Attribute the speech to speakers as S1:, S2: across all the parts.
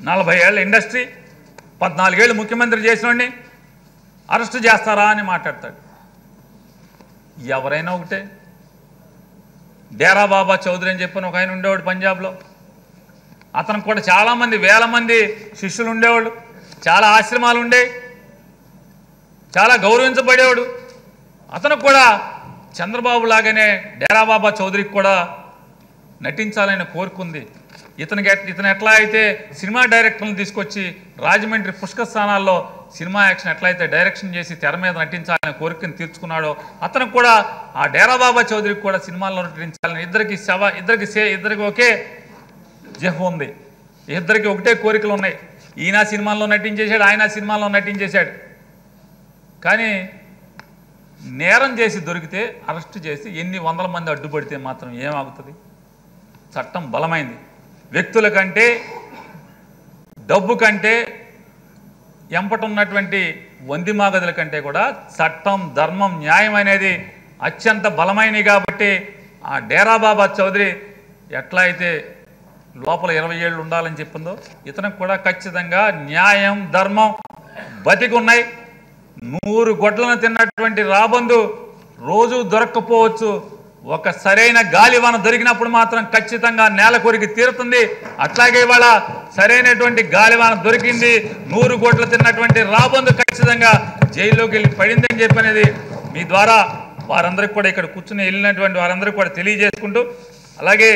S1: నలభై ఏళ్ళ ఇండస్ట్రీ పద్నాలుగేళ్ళు ముఖ్యమంత్రి చేసినోడిని అరెస్ట్ చేస్తారా అని మాట్లాడతాడు ఎవరైనా ఒకటే డేరా బాబా చౌదరి అని చెప్పిన ఒక ఆయన ఉండేవాడు పంజాబ్లో అతను కూడా చాలామంది వేల మంది శిష్యులు ఉండేవాళ్ళు చాలా ఆశ్రమాలు ఉండేవి చాలా గౌరవించబడేవాడు అతను కూడా చంద్రబాబు లాగానే డేరా బాబా చౌదరికి కూడా నటించాలని కోరుకుంది ఇతనికి ఎట్- ఇతను ఎట్లా అయితే సినిమా డైరెక్టర్లను తీసుకొచ్చి రాజమండ్రి పుష్కర స్థానాల్లో సినిమా యాక్షన్ ఎట్లా అయితే డైరెక్షన్ చేసి తెర మీద నటించాలని కోరికను తీర్చుకున్నాడో అతను కూడా ఆ డేరా బాబా చౌదరికి కూడా సినిమాల్లో నటించాలని ఇద్దరికి శవ ఇద్దరికి సే ఇద్దరికి ఒకే జహ్ ఉంది ఇద్దరికి ఒకటే కోరికలు ఉన్నాయి ఈయన సినిమాల్లో నటించేశాడు ఆయన సినిమాల్లో నటించేశాడు కానీ నేరం చేసి దొరికితే అరెస్ట్ చేసి ఎన్ని వందల మంది అడ్డుపడితే మాత్రం ఏమాగుతుంది చట్టం బలమైంది వ్యక్తుల కంటే డబ్బు కంటే ఎంపటున్నటువంటి వందిమాగదుల కంటే కూడా చట్టం ధర్మం న్యాయం అనేది అత్యంత బలమైనవి కాబట్టి ఆ డేరా బాబా చౌదరి ఎట్లా అయితే లోపల ఇరవై ఏళ్ళు ఉండాలని చెప్పిందో ఇతనికి కూడా ఖచ్చితంగా న్యాయం ధర్మం బతికి ఉన్నాయి నూరు గొడ్లను తిన్నటువంటి రాబందు రోజు దొరక్కపోవచ్చు ఒక సరైన గాలివాన దొరికినప్పుడు మాత్రం ఖచ్చితంగా నేల కొరికి తీరుతుంది అట్లాగే ఇవాళ సరైనటువంటి గాలివాన దొరికింది నూరు కోట్లు తిన్నటువంటి రాబందు ఖచ్చితంగా జైల్లోకి వెళ్ళి పడింది అని చెప్పనేది మీ ద్వారా వారందరికీ కూడా ఇక్కడ కూర్చుని వెళ్ళినటువంటి వారందరికీ కూడా తెలియజేసుకుంటూ అలాగే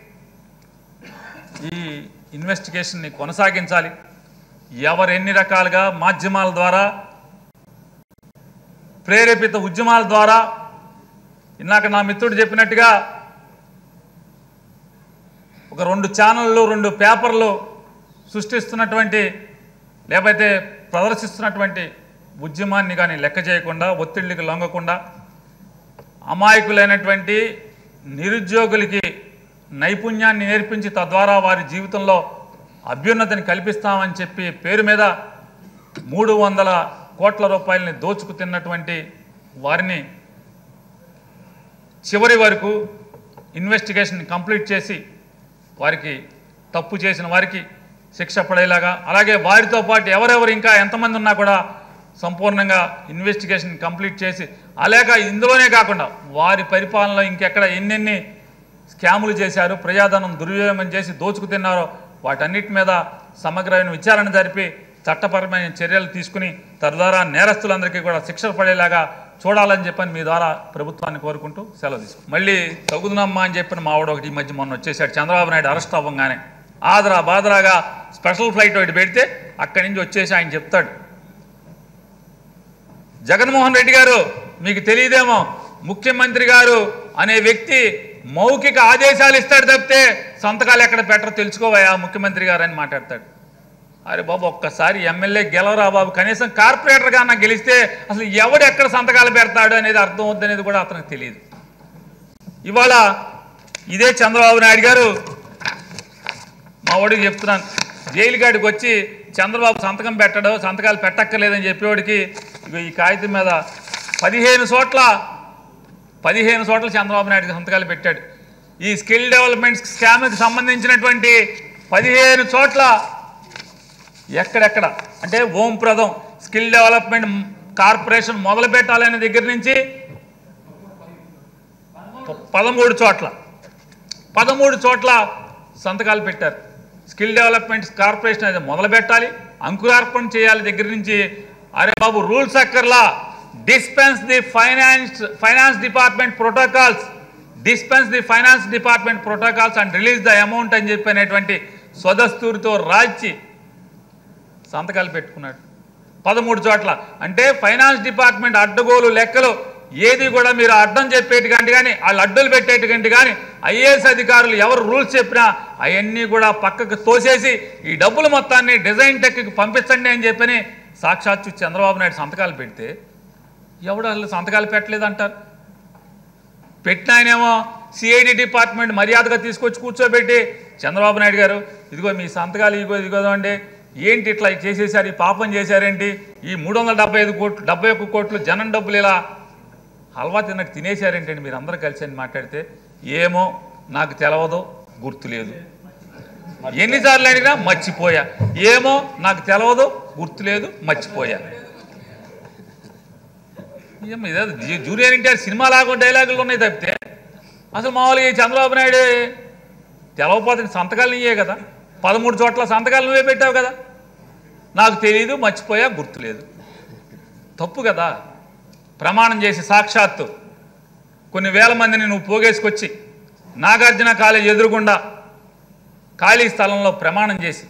S1: ఈ ఇన్వెస్టిగేషన్ని కొనసాగించాలి ఎవరు ఎన్ని రకాలుగా మాధ్యమాల ద్వారా ప్రేరేపిత ఉద్యమాల ద్వారా ఇందాక నా మిత్రుడు చెప్పినట్టుగా ఒక రెండు ఛానళ్ళు రెండు పేపర్లు సృష్టిస్తున్నటువంటి లేకపోతే ప్రదర్శిస్తున్నటువంటి ఉద్యమాన్ని కానీ లెక్క చేయకుండా ఒత్తిళ్ళకి లొంగకుండా అమాయకులైనటువంటి నిరుద్యోగులకి నైపుణ్యాన్ని నేర్పించి తద్వారా వారి జీవితంలో అభ్యున్నతిని కల్పిస్తామని చెప్పి పేరు మీద మూడు వందల కోట్ల రూపాయలని దోచుకు తిన్నటువంటి వారిని చివరి వరకు ఇన్వెస్టిగేషన్ కంప్లీట్ చేసి వారికి తప్పు చేసిన వారికి శిక్ష పడేలాగా అలాగే వారితో పాటు ఎవరెవరు ఇంకా ఎంతమంది ఉన్నా కూడా సంపూర్ణంగా ఇన్వెస్టిగేషన్ కంప్లీట్ చేసి అలాగే ఇందులోనే కాకుండా వారి పరిపాలనలో ఇంకెక్కడ ఎన్నెన్ని స్కాములు చేశారు ప్రజాధనం దుర్వినియోగం చేసి దోచుకు తిన్నారో వాటన్నిటి మీద సమగ్రమైన విచారణ జరిపి చట్టపరమైన చర్యలు తీసుకుని తద్వారా నేరస్తులందరికీ కూడా శిక్షలు పడేలాగా చూడాలని చెప్పని మీ ద్వారా ప్రభుత్వాన్ని కోరుకుంటూ సెలవు తీసుకు మళ్ళీ తగుదునమ్మా అని చెప్పిన మావాడు ఒకటి ఈ మధ్య మొన్న వచ్చేసాడు చంద్రబాబు నాయుడు అరెస్ట్ అవ్వగానే ఆదరా బాదరాగా స్పెషల్ ఫ్లైట్ ఒకటి పెడితే అక్కడి నుంచి వచ్చేసి ఆయన చెప్తాడు జగన్మోహన్ రెడ్డి గారు మీకు తెలియదేమో ముఖ్యమంత్రి గారు అనే వ్యక్తి మౌఖిక ఆదేశాలు ఇస్తాడు తప్పితే సంతకాలు ఎక్కడ పెట్టరో తెలుసుకోవయా ముఖ్యమంత్రి గారు అని మాట్లాడతాడు అరే బాబు ఒక్కసారి ఎమ్మెల్యే గెలవరా బాబు కనీసం కార్పొరేటర్గా నాకు గెలిస్తే అసలు ఎవడు ఎక్కడ సంతకాలు పెడతాడు అనేది అర్థం అవుద్ది అనేది కూడా అతనికి తెలియదు ఇవాళ ఇదే చంద్రబాబు నాయుడు గారు మా వాడికి చెప్తున్నాను జైలు కాడికి వచ్చి చంద్రబాబు సంతకం పెట్టడం సంతకాలు పెట్టక్కర్లేదని చెప్పేవాడికి ఇగో ఈ కాగితం మీద పదిహేను చోట్ల పదిహేను చోట్ల చంద్రబాబు నాయుడు సంతకాలు పెట్టాడు ఈ స్కిల్ డెవలప్మెంట్ స్కామ్కి సంబంధించినటువంటి పదిహేను చోట్ల ఎక్కడెక్కడ అంటే ఓం ప్రదం స్కిల్ డెవలప్మెంట్ కార్పొరేషన్ మొదలు పెట్టాలనే దగ్గర నుంచి ప- పదమూడు చోట్ల పదమూడు చోట్ల సంతకాలు పెట్టారు స్కిల్ డెవలప్మెంట్ కార్పొరేషన్ అది మొదలు పెట్టాలి అంకురార్పణ చేయాలి దగ్గర నుంచి అరే బాబు రూల్స్ అక్కర్లా dispense the finance finance department protocols dispense the finance department protocols and release the amount అని చెప్పి అనేటువంటి స్వదస్తూరితో రాల్చి సంతకాలు పెట్టుకున్నాడు పదమూడు చోట్ల అంటే ఫైనాన్స్ డిపార్ట్మెంట్ అడ్డగోలు లెక్కలు ఏది కూడా మీరు అడ్డం చెప్పేటికంటే కానీ వాళ్ళు అడ్డులు పెట్టేటికంటే కానీ ఐఏఎస్ అధికారులు ఎవరు రూల్స్ చెప్పినా అవన్నీ కూడా పక్కకు తోసేసి ఈ డబ్బులు మొత్తాన్ని డిజైన్ టెక్కి పంపించండి అని చెప్పని సాక్షాత్తు చంద్రబాబు నాయుడు సంతకాలు పెడితే ఎవడు అసలు సంతకాలు పెట్టలేదంటారు పెట్టిన ఆయనేమో సిఐడి డిపార్ట్మెంట్ మర్యాదగా తీసుకొచ్చి కూర్చోబెట్టి చంద్రబాబు నాయుడు గారు ఇదిగో మీ సంతకాలు ఇదిగో ఇదిగో అండి ఏంటి ఇట్లా చేసేసారు ఈ పాపం చేశారేంటి ఈ మూడు వందల డెబ్బై ఐదు కోట్లు డెబ్బై ఒక్క కోట్లు జనం డబ్బులు ఇలా హల్వా తిన్నట్టు తినేశారేంటండి మీరు అందరూ కలిసి అని మాట్లాడితే ఏమో నాకు తెలవదు గుర్తులేదు ఎన్నిసార్లు అడిగినా మర్చిపోయా ఏమో నాకు తెలవదు గుర్తులేదు మర్చిపోయా ఏమో ఇదే జూ- జూనియర్ ఎన్టీఆర్ సినిమా లాగా డైలాగులు ఉన్నాయి తప్పితే అసలు మామూలుగా ఈ చంద్రబాబు నాయుడు తెలవపోతే సంతకాలు నీయే కదా పదమూడు చోట్ల సంతకాలు నువ్వే పెట్టావు కదా నాకు తెలియదు మర్చిపోయా గుర్తులేదు తప్పు కదా ప్రమాణం చేసి సాక్షాత్తు కొన్ని వేల మందిని నువ్వు పోగేసుకొచ్చి నాగార్జున కాలేజ్ ఎదురుగుండా ఖాళీ స్థలంలో ప్రమాణం చేసి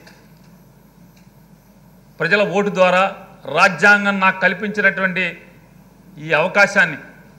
S1: ప్రజల ఓటు ద్వారా రాజ్యాంగం నాకు కల్పించినటువంటి ఈ అవకాశాన్ని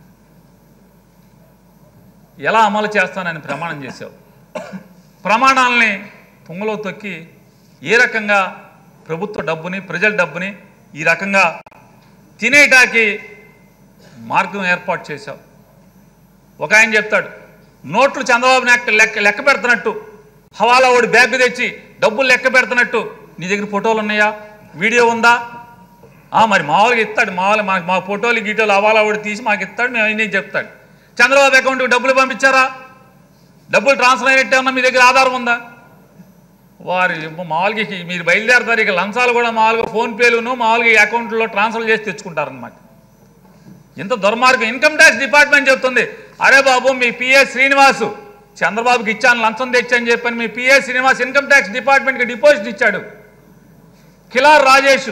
S1: ఎలా అమలు చేస్తానని ప్రమాణం చేశావు ప్రమాణాలని పొంగలో తొక్కి ఏ రకంగా ప్రభుత్వ డబ్బుని ప్రజల డబ్బుని ఈ రకంగా తినేటాకి మార్గం ఏర్పాటు చేశావు ఒక ఆయన చెప్తాడు నోట్లు చంద్రబాబు నాయుడు లెక్క లెక్క పెడుతున్నట్టు హవాలా ఓడి బ్యాగ్ తెచ్చి డబ్బులు లెక్క పెడుతున్నట్టు నీ దగ్గర ఫోటోలు ఉన్నాయా వీడియో ఉందా ఆ, మరి మామూలుగా ఇస్తాడు మామూలుగా మనకు మా ఫోటోలు గీటోలు హవాలా ఓడి తీసి మాకు ఇస్తాడు మేము అన్నీ చెప్తాడు చంద్రబాబు అకౌంట్కి డబ్బులు పంపించారా డబ్బులు ట్రాన్స్ఫర్ అయినట్టే ఉన్నా మీ దగ్గర ఆధారం ఉందా వారి మామూలుగా ఇక మీరు బయలుదేరతారు ఇక లంచాలు కూడా మామూలుగా ఫోన్పేలును మామూలుగా ఈ అకౌంట్లో ట్రాన్స్ఫర్ చేసి తెచ్చుకుంటారనమాట ఇంత దుర్మార్గం ఇన్కమ్ ట్యాక్స్ డిపార్ట్మెంట్ చెప్తుంది అరే బాబు మీ పిఎస్ శ్రీనివాసు చంద్రబాబుకి ఇచ్చాను లంచం తెచ్చని చెప్పని మీ పిఎస్ శ్రీనివాస్ ఇన్కమ్ ట్యాక్స్ డిపార్ట్మెంట్కి డిపాజిట్ ఇచ్చాడు కిలార్ రాజేష్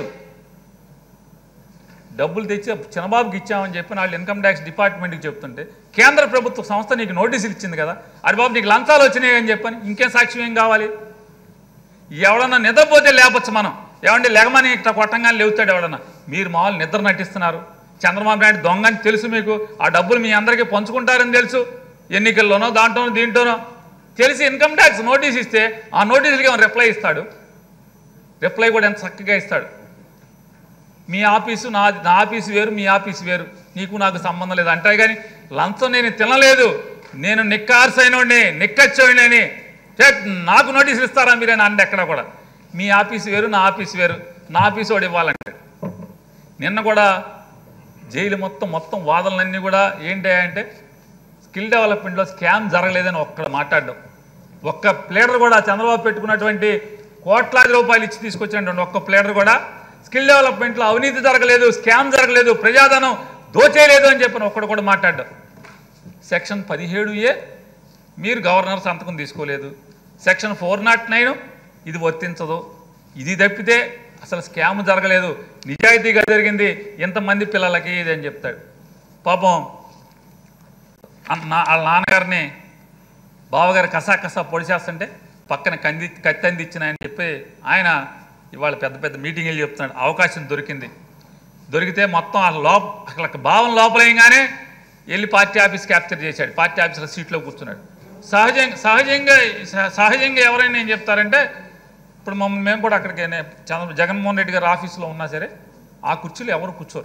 S1: డబ్బులు తెచ్చి చంద్రబాబుకి ఇచ్చామని చెప్పి వాళ్ళు ఇన్కమ్ ట్యాక్స్ డిపార్ట్మెంట్కి చెప్తుంటే కేంద్ర ప్రభుత్వ సంస్థ నీకు నోటీసులు ఇచ్చింది కదా అరే బాబు నీకు లంచాలు వచ్చినాయి అని చెప్పని ఇంకేం సాక్ష్యం ఏం కావాలి ఎవడన్నా నిద్రపోతే లేపచ్చు మనం ఏమంటే లెగమని ఇట్లా కొట్టంగానే లేవుతాడు ఎవడన్నా మీరు మామూలు నిద్ర నటిస్తున్నారు చంద్రబాబు నాయుడు దొంగ అని తెలుసు మీకు ఆ డబ్బులు మీ అందరికీ పంచుకుంటారని తెలుసు ఎన్నికల్లోనో దాంట్లోనో దీంట్లోనో తెలిసి ఇన్కమ్ ట్యాక్స్ నోటీస్ ఇస్తే ఆ నోటీసులకి ఏమైనా రిప్లై ఇస్తాడు రిప్లై కూడా ఎంత చక్కగా ఇస్తాడు మీ ఆఫీసు నా నా ఆఫీసు వేరు మీ ఆఫీసు వేరు నీకు నాకు సంబంధం లేదు అంటే కానీ లంచం నేను తినలేదు నేను నిక్కార్సైనోడిని నిక్కచ్చోడిని నాకు నోటీసులు ఇస్తారా మీరైనా అంటే ఎక్కడ కూడా మీ ఆఫీసు వేరు నా ఆఫీసు వేరు నా ఆఫీసు వాడు ఇవ్వాలంటే నిన్న కూడా జైలు మొత్తం మొత్తం వాదనలన్నీ కూడా ఏంటి అంటే స్కిల్ డెవలప్మెంట్లో స్కామ్ జరగలేదని ఒక్కడ మాట్లాడడం ఒక్క ప్లేడర్ కూడా చంద్రబాబు పెట్టుకున్నటువంటి కోట్లాది రూపాయలు ఇచ్చి తీసుకొచ్చినటువంటి ఒక్క ప్లేడర్ కూడా స్కిల్ డెవలప్మెంట్లో అవినీతి జరగలేదు స్కామ్ జరగలేదు ప్రజాధనం దోచేయలేదు అని చెప్పిన ఒక్కడు కూడా మాట్లాడ్డాం సెక్షన్ పదిహేడు ఏ మీరు గవర్నర్ సంతకం తీసుకోలేదు సెక్షన్ ఫోర్ నాట్ నైన్ ఇది వర్తించదు ఇది తప్పితే అసలు స్కామ్ జరగలేదు నిజాయితీగా జరిగింది ఎంతమంది పిల్లలకి ఇది అని చెప్తాడు పాపం అన్న- నా వాళ్ళ నాన్నగారిని బావగారు కసా కసా పొడిచేస్తుంటే పక్కన కంది కత్తి అందించిన ఆయన చెప్పి ఆయన ఇవాళ పెద్ద పెద్ద మీటింగ్లు చెప్తున్నాడు అవకాశం దొరికింది దొరికితే మొత్తం ఆ లోప అక్కడ భావం లోపలేయంగానే వెళ్ళి పార్టీ ఆఫీస్ క్యాప్చర్ చేశాడు పార్టీ ఆఫీసులో సీట్లో కూర్చున్నాడు సహజంగా సహజంగా సహ- సహజంగా ఎవరైనా ఏం చెప్తారంటే ఇప్పుడు మమ్మల్ని మేము కూడా అక్కడికి నే- చంద్ర జగన్మోహన్ రెడ్డి గారి ఆఫీసులో ఉన్నా సరే ఆ కుర్చీలో ఎవరు కూర్చోరు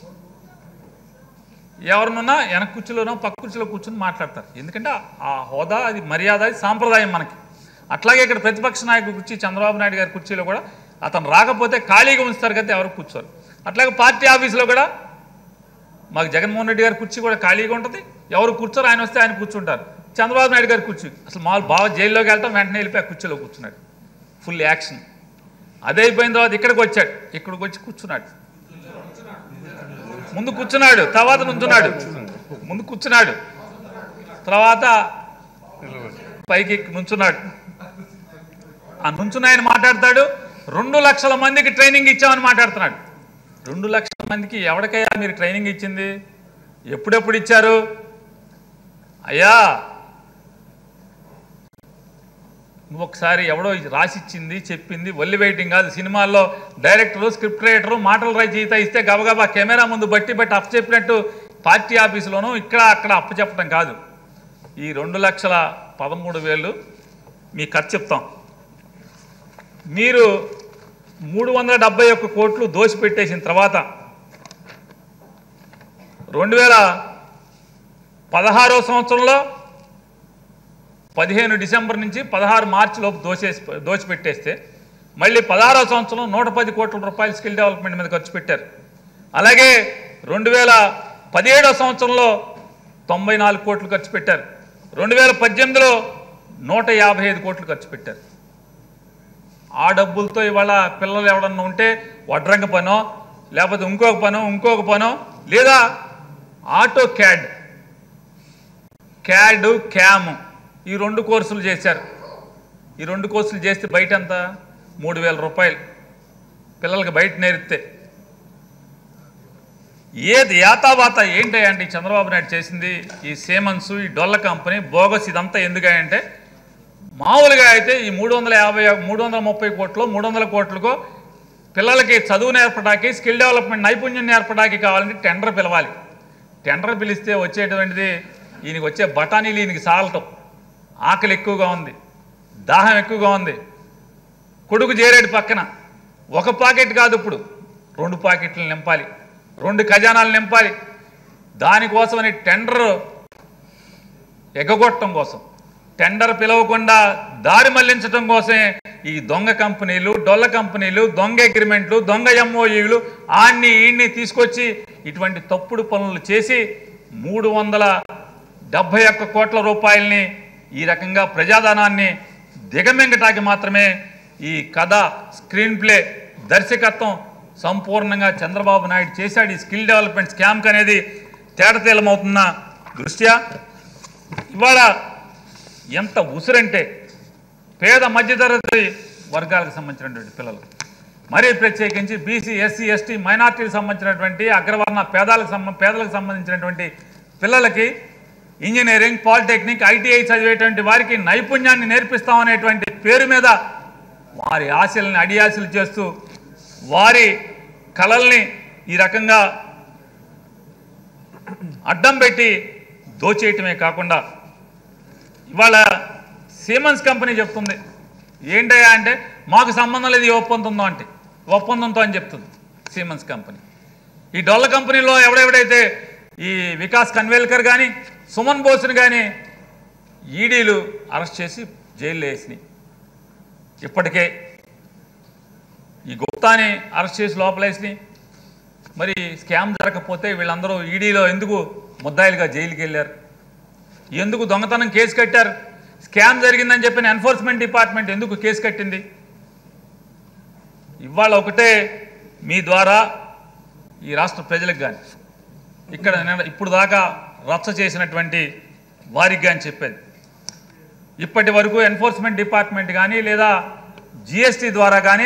S1: ఎవరినున్నా వెనక కుర్చీలోనో పక్క కుర్చీలో కూర్చొని మాట్లాడతారు ఎందుకంటే ఆ హోదా అది మర్యాద అది సాంప్రదాయం మనకి అట్లాగే ఇక్కడ ప్రతిపక్ష నాయకుడి కుర్చీ చంద్రబాబు నాయుడు గారి కుర్చీలో కూడా అతను రాకపోతే ఖాళీగా ఉంచుతారు కదా ఎవరు కూర్చోరు అట్లాగే పార్టీ ఆఫీసులో కూడా మాకు జగన్మోహన్ రెడ్డి గారి కుర్చీ కూడా ఖాళీగా ఉంటుంది ఎవరు కూర్చోరు ఆయన వస్తే ఆయన కూర్చుంటారు చంద్రబాబు నాయుడు గారి కుర్చీ అసలు మామూలు బాగా జైల్లోకి వెళ్తాం వెంటనే వెళ్ళిపోయి ఆ కుర్చీలో కూర్చున్నాడు ఫుల్ యాక్షన్ అదే అయిపోయిన తర్వాత ఇక్కడికి వచ్చాడు ఇక్కడికి వచ్చి కూర్చున్నాడు ముందు కూర్చున్నాడు తర్వాత నుంచున్నాడు ముందు కూర్చున్నాడు తర్వాత పైకి ఎక్కి నుంచున్నాడు ఆ నుంచున్న ఆయన మాట్లాడతాడు రెండు లక్షల మందికి ట్రైనింగ్ ఇచ్చామని మాట్లాడుతున్నాడు రెండు లక్షల మందికి ఎవరికయ్యా మీరు ట్రైనింగ్ ఇచ్చింది ఎప్పుడెప్పుడు ఇచ్చారు అయ్యా నువ్వు ఒకసారి ఎవడో ఇది రాసిచ్చింది చెప్పింది వల్లి వెయిటింగ్ కాదు సినిమాల్లో డైరెక్టరు స్క్రిప్ట్ రైటరు మాటలు రచయిత ఇస్తే గబగబా కెమెరా ముందు బట్టి బట్టి అప్పు చెప్పినట్టు పార్టీ ఆఫీసులోనూ ఇక్కడ అక్కడ అప్పు చెప్పడం కాదు ఈ రెండు లక్షల పదమూడు వేలు మీ ఖర్చు చెప్తాం మీరు మూడు వందల డెబ్బై ఒక్క కోట్లు దోచిపెట్టేసిన తర్వాత రెండు వేల పదహారో సంవత్సరంలో పదిహేను డిసెంబర్ నుంచి పదహారు మార్చి లోపు దోచేసి దోచిపెట్టేస్తే మళ్ళీ పదహారో సంవత్సరం నూట పది కోట్ల రూపాయలు స్కిల్ డెవలప్మెంట్ మీద ఖర్చు పెట్టారు అలాగే రెండు వేల పదిహేడో సంవత్సరంలో తొంభై నాలుగు కోట్లు ఖర్చు పెట్టారు రెండు వేల పద్దెనిమిదిలో నూట యాభై ఐదు కోట్లు ఖర్చు పెట్టారు ఆ డబ్బులతో ఇవాళ పిల్లలు ఎవడన్నా ఉంటే వడ్రంగ పనో లేకపోతే ఇంకొక పనో ఇంకొక పనో లేదా ఆటో క్యాడ్ క్యాడ్ క్యామ్ ఈ రెండు కోర్సులు చేశారు ఈ రెండు కోర్సులు చేస్తే బయట ఎంత మూడు వేల రూపాయలు పిల్లలకి బయట నేరిస్తే ఏది యాతావాత ఏంటంటే చంద్రబాబు నాయుడు చేసింది ఈ సేమన్స్ ఈ డొల్ల కంపెనీ బోగస్ ఇదంతా ఎందుకంటే మామూలుగా అయితే ఈ మూడు వందల యాభై మూడు వందల ముప్పై కోట్లు మూడు వందల కోట్లకు పిల్లలకి చదువు నేర్పడానికి స్కిల్ డెవలప్మెంట్ నైపుణ్యం నేర్పడానికి కావాలంటే టెండర్ పిలవాలి టెండర్ పిలిస్తే వచ్చేటువంటిది ఈయనకి వచ్చే బఠానీలు ఈయనకి సాలటం ఆకలి ఎక్కువగా ఉంది దాహం ఎక్కువగా ఉంది కొడుకు చేరేడు పక్కన ఒక పాకెట్ కాదు ఇప్పుడు రెండు పాకెట్లు నింపాలి రెండు ఖజానాలు నింపాలి దానికోసమని టెండర్ ఎగగొట్టడం కోసం టెండర్ పిలవకుండా దారి మళ్లించడం కోసమే ఈ దొంగ కంపెనీలు డొల్ల కంపెనీలు దొంగ అగ్రిమెంట్లు దొంగ ఎంఓఈలు ఆన్ని ఈన్ని తీసుకొచ్చి ఇటువంటి తప్పుడు పనులు చేసి మూడు వందల డెబ్భై ఒక్క కోట్ల రూపాయల్ని ఈ రకంగా ప్రజాధనాన్ని దిగమింగటానికి మాత్రమే ఈ కథ స్క్రీన్ ప్లే దర్శకత్వం సంపూర్ణంగా చంద్రబాబు నాయుడు చేశాడు ఈ స్కిల్ డెవలప్మెంట్ స్కామ్కి అనేది తేటతేలమవుతున్న దృష్ట్యా ఇవాళ ఎంత ఉసురంటే పేద మధ్యతరగతి వర్గాలకు సంబంధించినటువంటి పిల్లలు మరీ ప్రత్యేకించి బీసీ ఎస్సీ ఎస్టీ మైనార్టీలకు సంబంధించినటువంటి అగ్రవర్ణ పేదాలకు సంబ పేదలకు సంబంధించినటువంటి పిల్లలకి ఇంజనీరింగ్ పాలిటెక్నిక్ ఐటీఐ చదివేటువంటి వారికి నైపుణ్యాన్ని నేర్పిస్తామనేటువంటి పేరు మీద వారి ఆశల్ని అడియాశలు చేస్తూ వారి కళల్ని ఈ రకంగా అడ్డం పెట్టి దోచేయటమే కాకుండా ఇవాళ సీమన్స్ కంపెనీ చెప్తుంది ఏంటయ్యా అంటే మాకు సంబంధం లేదు ఈ ఒప్పందంతో అంటే ఒప్పందంతో అని చెప్తుంది సీమన్స్ కంపెనీ ఈ డొల్ల కంపెనీలో ఎవడెవడైతే ఈ వికాస్ కన్వేల్కర్ కానీ సుమన్ బోస్ని కానీ ఈడీలు అరెస్ట్ చేసి జైల్లో వేసినాయి ఇప్పటికే ఈ గుప్తాని అరెస్ట్ చేసి లోపలేసినాయి మరి స్కామ్ జరగకపోతే వీళ్ళందరూ ఈడీలో ఎందుకు ముద్దాయిలుగా జైలుకి వెళ్ళారు ఎందుకు దొంగతనం కేసు కట్టారు స్కామ్ జరిగిందని చెప్పిన ఎన్ఫోర్స్మెంట్ డిపార్ట్మెంట్ ఎందుకు కేసు కట్టింది ఇవాళ ఒకటే మీ ద్వారా ఈ రాష్ట్ర ప్రజలకు కానీ ఇక్కడ నేను ఇప్పుడు దాకా రచ్చ చేసినటువంటి వారికి కానీ చెప్పేది ఇప్పటి వరకు ఎన్ఫోర్స్మెంట్ డిపార్ట్మెంట్ కానీ లేదా జిఎస్టీ ద్వారా కానీ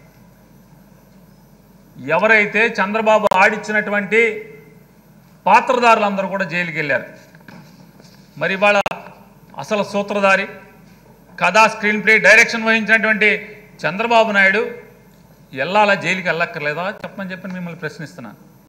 S1: ఎవరైతే చంద్రబాబు ఆడిచ్చినటువంటి పాత్రదారులందరూ కూడా జైలుకి వెళ్ళారు మరి ఇవాళ అసలు సూత్రధారి కథా స్క్రీన్ ప్లే డైరెక్షన్ వహించినటువంటి చంద్రబాబు నాయుడు వెళ్ళాలా జైలుకి వెళ్ళక్కర్లేదా చెప్పమని చెప్పి మిమ్మల్ని ప్రశ్నిస్తున్నాను